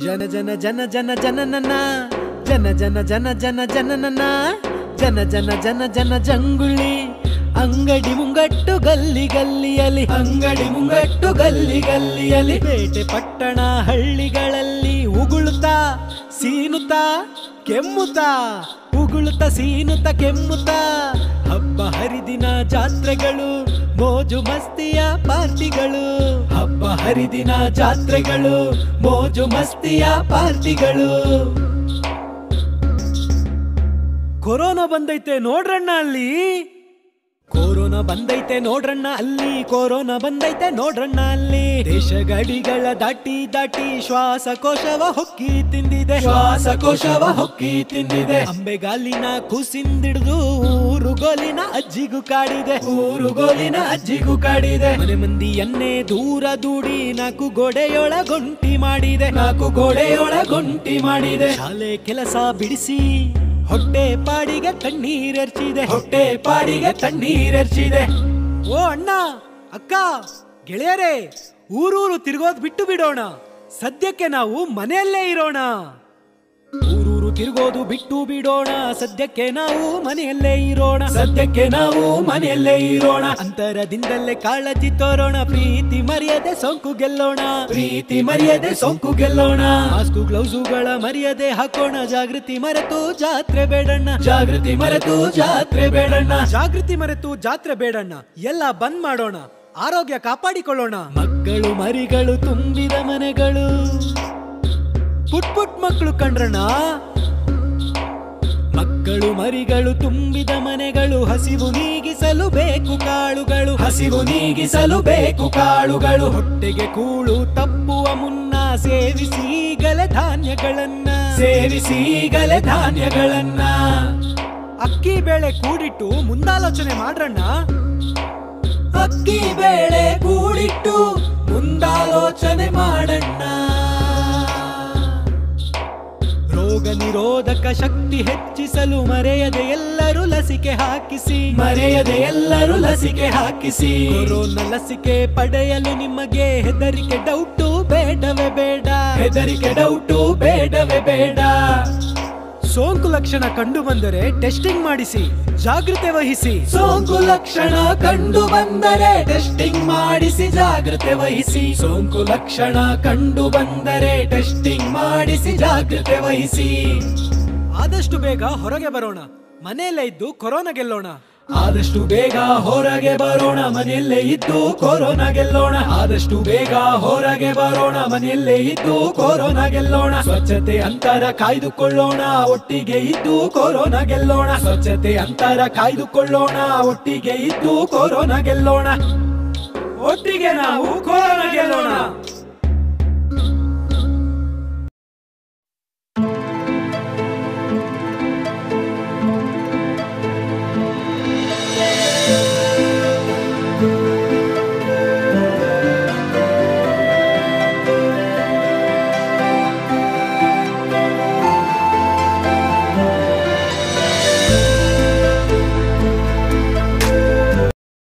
ಜನ ಜನ ಜನ ಜನ ಜನನನ ಜನ ಜನ ಜನ ಜನ ಜನನನ ಜನ ಜನ ಜನ ಜನ ಜಂಗುಳಿ ಅಂಗಡಿ ಮುಂಗಟ್ಟು ಗಲ್ಲಿ ಗಲ್ಲಿಯಲಿ ಅಂಗಡಿ ಮುಂಗಟ್ಟು ಗಲ್ಲಿ ಗಲ್ಲಿಯಲಿ ಪೇಟೆ ಪಟ್ಟಣ ಹಳ್ಳಿಗಳಲ್ಲಿ ಉಗುಳುತ್ತಾ ಸೀನುತ್ತಾ ಕೆಮ್ಮುತ್ತಾ ಉಗುಳುತ್ತಾ ಸೀನುತ್ತಾ ಕೆಮ್ಮುತ್ತಾ ಹಬ್ಬ ಹರಿದಿನ ಜಾತ್ರೆಗಳು ಮೋಜು ಮಸ್ತಿಯ ಪಾರ್ಟಿಗಳು ಹಬ್ಬ ಹರಿದಿನ ಜಾತ್ರೆಗಳು ಮೋಜು ಮಸ್ತಿಯ ಪಾರ್ಟಿಗಳು ಕೊರೋನಾ ಬಂದೈತೆ ನೋಡ್ರಣ್ಣ ಅಲ್ಲಿ ಕೊರೋನಾ ಬಂದೈತೆ ನೋಡ್ರಣ್ಣ ಅಲ್ಲಿ ಕೊರೋನಾ ಬಂದೈತೆ ನೋಡ್ರಣ್ಣ ಅಲ್ಲಿ ದೇಶ ಗಡಿಗಳ ದಾಟಿ ದಾಟಿ ಶ್ವಾಸಕೋಶವ ಹೊಕ್ಕಿ ತಿಂದಿದೆ ಶ್ವಾಸಕೋಶವ ಹೊಕ್ಕಿ ತಿಂದಿದೆ ಅಂಬೆಗಾಲಿನ ಕುಸಿಂದಿಡ್ದು ಊರುಗೋಲಿನ ಅಜ್ಜಿಗೂ ಕಾಡಿದೆ ಊರುಗೋಲಿನ ಅಜ್ಜಿಗೂ ಕಾಡಿದೆ ಮನೆ ಮಂದಿಯನ್ನೇ ದೂರ ದೂಡಿ ನಾಲ್ಕು ಗೋಡೆಯೊಳಗೊಂಟಿ ಮಾಡಿದೆ ನಾಲ್ಕು ಗೋಡೆಯೊಳಗೊಂಟಿ ಮಾಡಿದೆ ಶಾಲೆ ಕೆಲಸ ಬಿಡಿಸಿ ಹೊಟ್ಟೆ ಪಾಡಿಗೆ ತಣ್ಣೀರೆರ್ಚಿದೆ ಹೊಟ್ಟೆ ಪಾಡಿಗೆ ತಣ್ಣೀರೆರ್ಚಿದೆ ಓ ಅಣ್ಣ ಅಕ್ಕ ಗೆಳೆಯರೇ ಊರೂರು ತಿರುಗೋದ್ ಬಿಟ್ಟು ಬಿಡೋಣ ಸದ್ಯಕ್ಕೆ ನಾವು ಮನೆಯಲ್ಲೇ ಇರೋಣ ಊರೂರು ತಿರುಗೋದು ಬಿಟ್ಟು ಬಿಡೋಣ ಸದ್ಯಕ್ಕೆ ನಾವು ಮನೆಯಲ್ಲೇ ಇರೋಣ ಸದ್ಯಕ್ಕೆ ನಾವು ಮನೆಯಲ್ಲೇ ಇರೋಣ ಅಂತರದಿಂದಲೇ ಕಾಳಜಿ ತೋರೋಣ ಪ್ರೀತಿ ಮರ್ಯಾದೆ ಸೋಂಕು ಗೆಲ್ಲೋಣ ಪ್ರೀತಿ ಮರ್ಯಾದೆ ಸೋಂಕು ಗೆಲ್ಲೋಣ ಮಾಸ್ಕು ಗ್ಲೌಸುಗಳ ಮರ್ಯಾದೆ ಹಾಕೋಣ ಜಾಗೃತಿ ಮರೆತು ಜಾತ್ರೆ ಬೇಡಣ್ಣ ಜಾಗೃತಿ ಮರೆತು ಜಾತ್ರೆ ಬೇಡಣ್ಣ ಜಾಗೃತಿ ಮರೆತು ಜಾತ್ರೆ ಬೇಡಣ್ಣ ಎಲ್ಲ ಬಂದ್ ಮಾಡೋಣ ಆರೋಗ್ಯ ಕಾಪಾಡಿಕೊಳ್ಳೋಣ ಮಕ್ಕಳು ಮರಿಗಳು ತುಂಬಿದ ಮನೆಗಳು ಪುಟ್ ಪುಟ್ ಮಕ್ಕಳು ಕಂಡ್ರಣ್ಣ ಮಕ್ಕಳು ಮರಿಗಳು ತುಂಬಿದ ಮನೆಗಳು ಹಸಿವು ನೀಗಿಸಲು ಬೇಕು ಕಾಳುಗಳು ಹಸಿವು ನೀಗಿಸಲು ಬೇಕು ಕಾಳುಗಳು ಹೊಟ್ಟೆಗೆ ಕೂಳು ತಪ್ಪುವ ಮುನ್ನ ಸೇವಿಸಿ ಗಲೆ ಧಾನ್ಯಗಳನ್ನ ಸೇವಿಸಿ ಗಲೆ ಧಾನ್ಯಗಳನ್ನ ಅಕ್ಕಿ ಬೇಳೆ ಕೂಡಿಟ್ಟು ಮುಂದಾಲೋಚನೆ ಮಾಡ್ರಣ್ಣ ಅಕ್ಕಿ ಬೇಳೆ ಕೂಡಿಟ್ಟು ಮುಂದಾಲೋಚನೆ ಮಾಡಣ್ಣ ರೋಗ ನಿರೋಧಕ ಶಕ್ತಿ ಹೆಚ್ಚಿಸಲು ಮರೆಯದೆ ಎಲ್ಲರೂ ಲಸಿಕೆ ಹಾಕಿಸಿ ಮರೆಯದೆ ಎಲ್ಲರೂ ಲಸಿಕೆ ಹಾಕಿಸಿ ಕೊರೋನಾ ಲಸಿಕೆ ಪಡೆಯಲು ನಿಮಗೆ ಹೆದರಿಕೆ ಡೌಟು ಬೇಡವೇ ಬೇಡ ಹೆದರಿಕೆ ಡೌಟು ಬೇಡವೇ ಬೇಡ ಸೋಂಕು ಲಕ್ಷಣ ಕಂಡು ಬಂದರೆ ಟೆಸ್ಟಿಂಗ್ ಮಾಡಿಸಿ ಜಾಗೃತೆ ವಹಿಸಿ ಸೋಂಕು ಲಕ್ಷಣ ಕಂಡು ಬಂದರೆ ಟೆಸ್ಟಿಂಗ್ ಮಾಡಿಸಿ ಜಾಗೃತೆ ವಹಿಸಿ ಸೋಂಕು ಲಕ್ಷಣ ಕಂಡು ಬಂದರೆ ಟೆಸ್ಟಿಂಗ್ ಮಾಡಿಸಿ ಜಾಗೃತೆ ವಹಿಸಿ ಆದಷ್ಟು ಬೇಗ ಹೊರಗೆ ಬರೋಣ ಮನೆಯಲ್ಲೇ ಇದ್ದು ಕೊರೋನಾ ಗೆಲ್ಲೋಣ ಆದಷ್ಟು ಬೇಗ ಹೊರಗೆ ಬರೋಣ ಮನೆಯಲ್ಲೇ ಇದ್ದು ಕೊರೋನಾ ಗೆಲ್ಲೋಣ ಆದಷ್ಟು ಬೇಗ ಹೊರಗೆ ಬರೋಣ ಮನೆಯಲ್ಲೇ ಇದ್ದು ಕೊರೋನಾ ಗೆಲ್ಲೋಣ ಸ್ವಚ್ಛತೆ ಅಂತರ ಕಾಯ್ದುಕೊಳ್ಳೋಣ ಒಟ್ಟಿಗೆ ಇದ್ದು ಕೊರೋನಾ ಗೆಲ್ಲೋಣ ಸ್ವಚ್ಛತೆ ಅಂತರ ಕಾಯ್ದುಕೊಳ್ಳೋಣ ಒಟ್ಟಿಗೆ ಇದ್ದು ಕೊರೋನಾ ಗೆಲ್ಲೋಣ ಒಟ್ಟಿಗೆ ನಾವು ಕೊರೋನಾ ಗೆಲ್ಲೋಣ